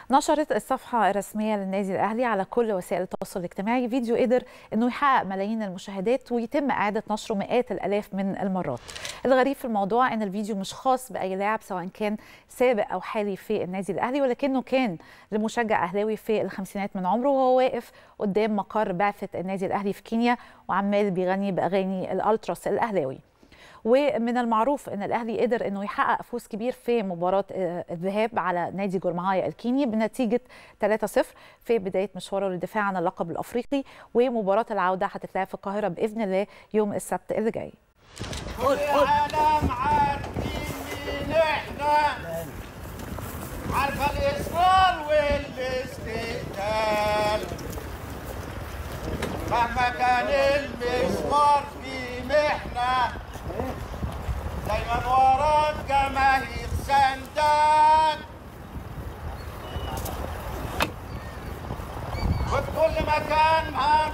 نشرت الصفحة الرسمية للنادي الأهلي على كل وسائل التواصل الاجتماعي فيديو قدر أنه يحقق ملايين المشاهدات ويتم إعادة نشره مئات الآلاف من المرات الغريب في الموضوع أن الفيديو مش خاص بأي لاعب سواء كان سابق أو حالي في النادي الأهلي ولكنه كان لمشجع أهلاوي في الخمسينات من عمره وهو واقف قدام مقر بعثة النادي الأهلي في كينيا وعمال بيغني بأغاني الألتراس الأهلاوي ومن المعروف ان الاهلي قدر انه يحقق فوز كبير في مباراه الذهاب على نادي جورمهايا الكيني بنتيجه 3-0 في بدايه مشواره للدفاع عن اللقب الافريقي ومباراه العوده هتتلعب في القاهره باذن الله يوم السبت اللي جاي. كل العالم عارفين مين احنا عارفه الاصرار والاستقلال مهما كان المشوار في محنه دايما ورا الجماهير سندان وفي كل مكان هنروح